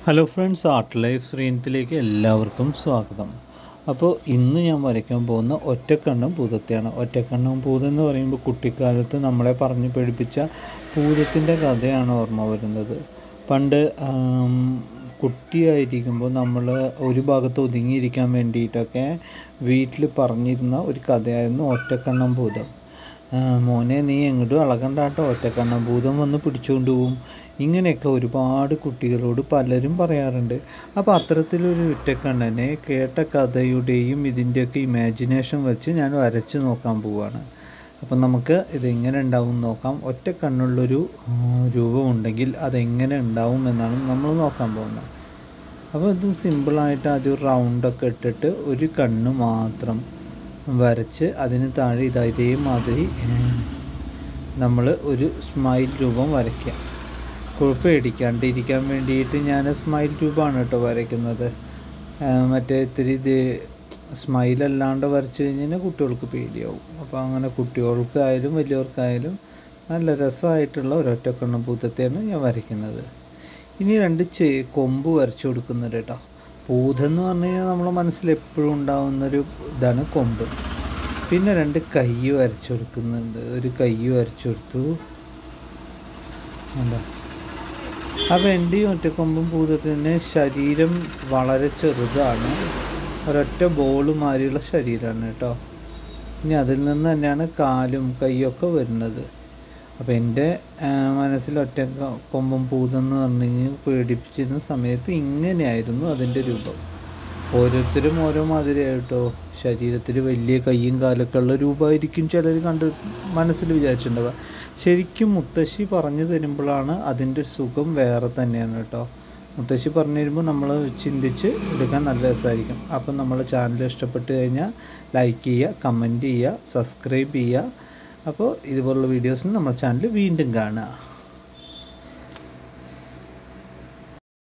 hello friends art life ശ്രീനത്തിലേക്ക് എല്ലാവർക്കും സ്വാഗതം അപ്പോൾ ഇന്ന് ഞാൻ വരയ്ക്കാൻ പോകുന്ന ഒറ്റക്കണ്ണും ഭൂതത്തെയാണ് ഒറ്റക്കണ്ണും ഭൂതം എന്ന് പറയുമ്പോൾ കുട്ടിക്കാലത്ത് നമ്മളെ പറഞ്ഞു പഠിപ്പിച്ച ഭൂതത്തിൻ്റെ കഥയാണ് ഓർമ്മ വരുന്നത് പണ്ട് ആം, കുട്ടിയായിരിക്കുമ്പോൾ നമ്മൾ ഒരു ഭാഗത്ത് ഒതുങ്ങിയിരിക്കാൻ വേണ്ടിയിട്ടൊക്കെ വീട്ടിൽ പറഞ്ഞിരുന്ന ഒരു കഥയായിരുന്നു ഒറ്റക്കണ്ണം ഭൂതം ആ, മോനെ നീ എങ്ങോട്ടും അളകണ്ട കേട്ടോ ഒറ്റക്കണ്ണ ഭൂതം വന്ന് പിടിച്ചുകൊണ്ട് പോവും ഇങ്ങനെയൊക്കെ ഒരുപാട് കുട്ടികളോട് പലരും പറയാറുണ്ട് അപ്പോൾ അത്തരത്തിലൊരു ഒറ്റക്കണ്ണനെ കേട്ട കഥയുടെയും ഇതിൻ്റെയൊക്കെ ഇമാജിനേഷൻ വെച്ച് ഞാൻ വരച്ച് നോക്കാൻ പോവുകയാണ് അപ്പം നമുക്ക് ഇതെങ്ങനെ ഉണ്ടാവും എന്ന് നോക്കാം ഒറ്റ കണ്ണുള്ളൊരു ആ, രൂപമുണ്ടെങ്കിൽ അതെങ്ങനെ ഉണ്ടാവും എന്നാണ് നമ്മൾ നോക്കാൻ പോകുന്നത് അപ്പോൾ ഇത് സിമ്പിളായിട്ട് ആദ്യം റൗണ്ടൊക്കെ ഇട്ടിട്ട് ഒരു കണ്ണ് മാത്രം വരച്ച് അതിന് താഴെ ഇതാ ഇതേമാതിരി നമ്മൾ ഒരു സ്മൈൽ രൂപം വരയ്ക്കുക കുഴപ്പമിടിക്കാണ്ട് ഇരിക്കാൻ വേണ്ടിയിട്ട് ഞാൻ സ്മൈൽ രൂപമാണ് കേട്ടോ വരയ്ക്കുന്നത് ആ, മറ്റേ ഇത്തിരി ഇത് സ്മൈൽ അല്ലാണ്ട് വരച്ച് കഴിഞ്ഞാൽ കുട്ടികൾക്ക് പേടിയാവും അപ്പോൾ അങ്ങനെ കുട്ടികൾക്കായാലും വലിയവർക്കായാലും നല്ല രസമായിട്ടുള്ള ഒരൊറ്റക്കണ്ണ ഭൂതത്തെയാണ് ഞാൻ വരയ്ക്കുന്നത് ഇനി രണ്ട് ചെ കൊമ്പ് വരച്ചു കൊടുക്കുന്നുണ്ട് കേട്ടോ ഭൂതം എന്ന് പറഞ്ഞു കഴിഞ്ഞാൽ നമ്മുടെ മനസ്സിൽ എപ്പോഴും ഉണ്ടാവുന്നൊരു ഇതാണ് കൊമ്പ് പിന്നെ രണ്ട് കൈ വരച്ചു കൊടുക്കുന്നുണ്ട് ഒരു കൈ വരച്ചു കൊടുത്തു എന്താ അപ്പോൾ എൻ്റെ ഈ ഒറ്റക്കൊമ്പും ഭൂതത്തിന് ശരീരം വളരെ ചെറുതാണ് ഒരൊറ്റ ബോൾ മാതിരിയുള്ള ശരീരമാണ് കേട്ടോ ഇനി അതിൽ നിന്ന് തന്നെയാണ് കാലും കൈയൊക്കെ വരുന്നത് അപ്പോൾ എൻ്റെ ആ, മനസ്സിൽ ഒറ്റ കൊ- കൊമ്പും ഭൂതം എന്ന് പറഞ്ഞു കഴിഞ്ഞാൽ പേടിപ്പിച്ചിരുന്ന സമയത്ത് ഇങ്ങനെയായിരുന്നു അതിൻ്റെ രൂപം ഓരോരുത്തരും ഓരോ മാതിരിയായിട്ടോ ശരീരത്തിൽ വലിയ കൈയും കാലൊക്കെ ഉള്ള രൂപമായിരിക്കും ചിലർ കണ്ട് മനസ്സിൽ വിചാരിച്ചിട്ടുണ്ടാവുക ശരിക്കും മുത്തശ്ശി പറഞ്ഞു തരുമ്പോഴാണ് അതിൻ്റെ സുഖം വേറെ തന്നെയാണ് കേട്ടോ മുത്തശ്ശി പറഞ്ഞു തരുമ്പോൾ നമ്മൾ ചിന്തിച്ച് എടുക്കാൻ നല്ല രസമായിരിക്കും അപ്പം നമ്മളെ ചാനൽ ഇഷ്ടപ്പെട്ട് കഴിഞ്ഞാൽ ലൈക്ക് ചെയ്യുക കമൻറ്റ് ചെയ്യുക സബ്സ്ക്രൈബ് ചെയ്യുക അപ്പോൾ ഇതുപോലുള്ള വീഡിയോസിന് നമ്മുടെ ചാനൽ വീണ്ടും കാണുക